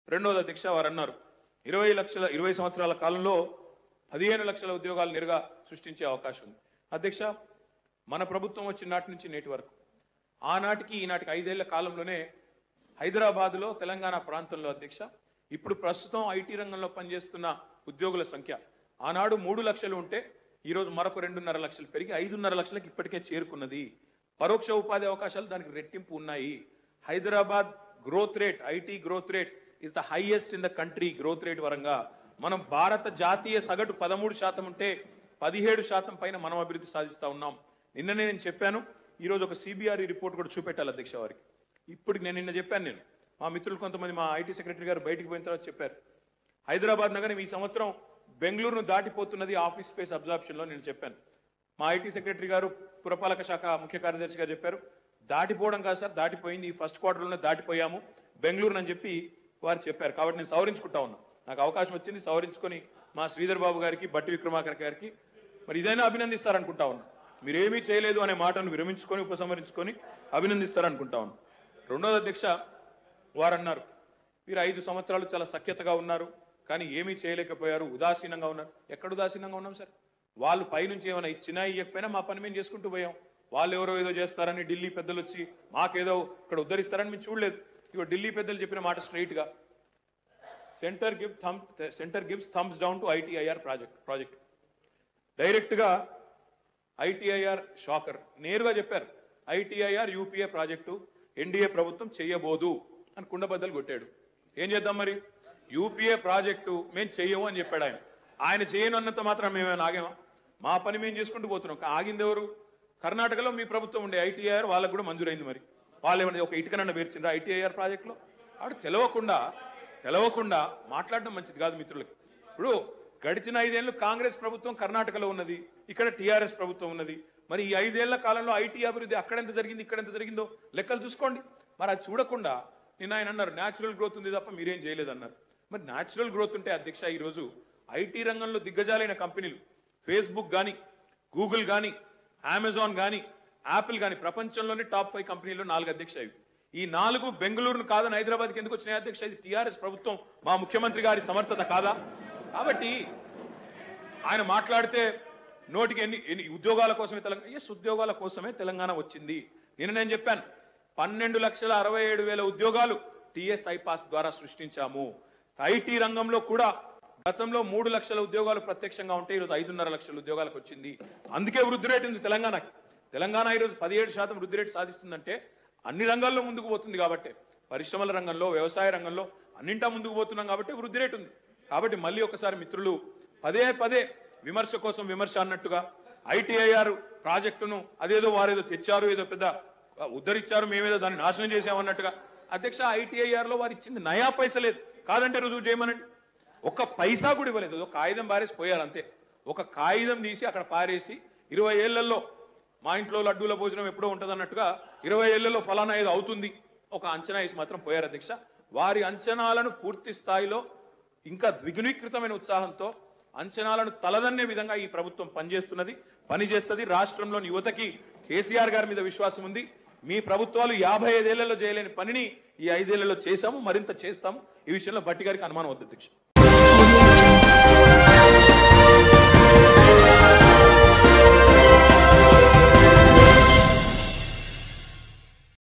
రెండోది అధ్యక్ష వారు అన్నారు ఇరవై లక్షల ఇరవై సంవత్సరాల కాలంలో పదిహేను లక్షల ఉద్యోగాలు నేరుగా సృష్టించే అవకాశం ఉంది అధ్యక్ష మన ప్రభుత్వం వచ్చిన నాటి నుంచి నేటి వరకు ఆనాటికి ఈనాటికి ఐదేళ్ల కాలంలోనే హైదరాబాద్లో తెలంగాణ ప్రాంతంలో అధ్యక్ష ఇప్పుడు ప్రస్తుతం ఐటీ రంగంలో పనిచేస్తున్న ఉద్యోగుల సంఖ్య ఆనాడు మూడు లక్షలు ఉంటే ఈరోజు మరొక రెండున్నర లక్షలు పెరిగి ఐదున్నర లక్షలకు ఇప్పటికే చేరుకున్నది పరోక్ష ఉపాధి అవకాశాలు దానికి రెట్టింపు ఉన్నాయి Hyderabad growth rate IT growth rate is the highest in the country growth rate పరంగా మనం భారత జాతీయ సగటు పదమూడు శాతం ఉంటే పదిహేడు శాతం పైన మనం అభివృద్ధి సాధిస్తా ఉన్నాం నిన్ననే నేను చెప్పాను ఈరోజు ఒక సిబిఆర్ఈ రిపోర్ట్ కూడా చూపెట్టాలి అధ్యక్ష వారికి ఇప్పుడు నేను నిన్న చెప్పాను నేను మా మిత్రులు కొంతమంది మా ఐటీ సెక్రటరీ గారు బయటికి పోయిన తర్వాత చెప్పారు హైదరాబాద్ నగరం ఈ సంవత్సరం బెంగళూరును దాటిపోతున్నది ఆఫీస్ స్పేస్ అబ్జార్ప్షన్ లో నేను చెప్పాను మా ఐటీ సెక్రటరీ గారు పురపాలక శాఖ ముఖ్య కార్యదర్శి గారు చెప్పారు దాటిపోవడం కాదు సార్ దాటిపోయింది ఈ ఫస్ట్ క్వార్టర్లోనే దాటిపోయాము బెంగళూరు అని చెప్పి వారు చెప్పారు కాబట్టి నేను సవరించుకుంటా ఉన్నా నాకు అవకాశం వచ్చింది సవరించుకొని మా శ్రీధర్ బాబు గారికి బట్టి విక్రమాకర్ గారికి మరి ఇదైనా అభినందిస్తారనుకుంటా ఉన్నా మీరేమీ చేయలేదు అనే మాటను విరమించుకొని ఉపసంహరించుకొని అభినందిస్తారనుకుంటా ఉన్నా రెండోది అధ్యక్ష వారు అన్నారు మీరు ఐదు సంవత్సరాలు చాలా సఖ్యతగా ఉన్నారు కానీ ఏమీ చేయలేకపోయారు ఉదాసీనంగా ఉన్నారు ఎక్కడ ఉదాసీనంగా ఉన్నాం సార్ వాళ్ళు పైనుంచి ఏమైనా ఇచ్చినా ఇవ్వకపోయినా మా పని మేము చేసుకుంటూ పోయాం వాళ్ళు ఎవరో ఏదో చేస్తారని ఢిల్లీ పెద్దలు వచ్చి మాకేదో ఇక్కడ ఉద్ధరిస్తారని మేము చూడలేదు ఇక ఢిల్లీ పెద్దలు చెప్పిన మాట స్ట్రైట్ గా centre give them centre gives thumbs down to ITIR project project direct గా ఐటీఐఆర్ షాకర్ నేరుగా చెప్పారు ఐటీఐఆర్ యూపీఏ ప్రాజెక్టు ఎన్డీఏ ప్రభుత్వం చేయబోదు అని కుండబద్దలు కొట్టాడు ఏం చేద్దాం మరి యూపీఏ ప్రాజెక్టు మేము చెయ్యము అని చెప్పాడు ఆయన ఆయన చేయను అన్నంత మాత్రం మేమేమైనా ఆగామా మా పని మేము చేసుకుంటూ పోతున్నాం కా- ఆగింది ఎవరు కర్ణాటకలో మీ ప్రభుత్వం ఉండే ఐటీఐఆర్ వాళ్ళకు కూడా మంజూరైంది మరి వాళ్ళు ఏమన్నా ఒక ఇటుకనన్న పేర్చిండ్రా ఐటీఐఆర్ ప్రాజెక్టులో ఆడు తెలవకుండా తెలవకుండా మాట్లాడడం మంచిది కాదు మిత్రులకి ఇప్పుడు గడిచిన ఐదేళ్లు కాంగ్రెస్ ప్రభుత్వం కర్ణాటకలో ఉన్నది ఇక్కడ టీఆర్ఎస్ ప్రభుత్వం ఉన్నది మరి ఈ ఐదేళ్ల కాలంలో ఐటీ అభివృద్ధి అక్కడ ఎంత జరిగింది ఇక్కడ ఎంత జరిగిందో లెక్కలు చూసుకోండి మరి అది చూడకుండా నిన్న ఆయన అన్నారు న్యాచురల్ గ్రోత్ ఉంది తప్ప మీరేం చేయలేదన్నారు మరి న్యాచురల్ గ్రోత్ ఉంటే అధ్యక్ష ఈరోజు ఐటీ రంగంలో దిగ్గజాలైన కంపెనీలు ఫేస్బుక్ కానీ గూగుల్ కానీ అమెజాన్ కానీ యాపిల్ కానీ ప్రపంచంలోనే టాప్ ఫైవ్ కంపెనీలు నాలుగు అధ్యక్ష ఇవి ఈ నాలుగు బెంగళూరును కాదని హైదరాబాద్కి ఎందుకు వచ్చినాయి అధ్యక్ష ఇది టీఆర్ఎస్ ప్రభుత్వం మా ముఖ్యమంత్రి గారి సమర్థత కాదా కాబట్టి ఆయన మాట్లాడితే నోటికి ఎన్ని ఎన్ని ఉద్యోగాల కోసమే తెలంగాణ ఎస్ ఉద్యోగాల కోసమే తెలంగాణ వచ్చింది నిన్న నేను చెప్పాను పన్నెండు లక్షల అరవై ఏడు వేల ఉద్యోగాలు టిఎస్ ఐపాస్ ద్వారా సృష్టించాము ఐటీ రంగంలో కూడా గతంలో మూడు లక్షల ఉద్యోగాలు ప్రత్యక్షంగా ఉంటే ఈరోజు ఐదున్నర లక్షల ఉద్యోగాలకు వచ్చింది అందుకే వృద్ధి రేటు ఉంది తెలంగాణకి తెలంగాణ ఈరోజు పదిహేడు శాతం వృద్ధి రేటు సాధిస్తుందంటే అన్ని రంగాల్లో ముందుకు పోతుంది కాబట్టి పరిశ్రమల రంగంలో వ్యవసాయ రంగంలో అన్నింటా ముందుకు పోతున్నాం కాబట్టి వృద్ధి రేటు ఉంది కాబట్టి మళ్ళీ ఒకసారి మిత్రులు పదే పదే విమర్శ కోసం విమర్శ అన్నట్టుగా ఐటీఐఆర్ ప్రాజెక్టును అదేదో వారేదో తెచ్చారు ఏదో పెద్ద ఉద్ధరించారు మేమేదో దాన్ని నాశనం చేసామన్నట్టుగా అధ్యక్ష ఐటీఐఆర్ లో వారు ఇచ్చింది నయా పైస లేదు కాదంటే రుజువు చేయమనండి ఒక్క పైసా కూడా ఇవ్వలేదు ఒక కాగితం పారేసి పోయారు అంతే ఒక కాగితం తీసి అక్కడ పారేసి ఇరవై ఏళ్లలో మా ఇంట్లో లడ్డూల భోజనం ఎప్పుడో ఉంటుంది అన్నట్టుగా ఇరవై ఏళ్లలో ఫలానా ఏదో అవుతుంది ఒక అంచనా వేసి మాత్రం పోయారు అధ్యక్ష వారి అంచనాలను పూర్తి స్థాయిలో ఇంకా ద్విగుణీకృతమైన ఉత్సాహంతో అంచనాలను తలదన్నే విధంగా ఈ ప్రభుత్వం పనిచేస్తున్నది పనిచేస్తుంది రాష్ట్రంలోని యువతకి కేసీఆర్ గారి మీద విశ్వాసం ఉంది మీ ప్రభుత్వాలు యాభై ఐదేళ్లలో చేయలేని పనిని ఈ ఐదేళ్లలో చేశాము మరింత చేస్తాము ఈ విషయంలో భట్టి గారికి అనుమానం వద్దు అధ్యక్ష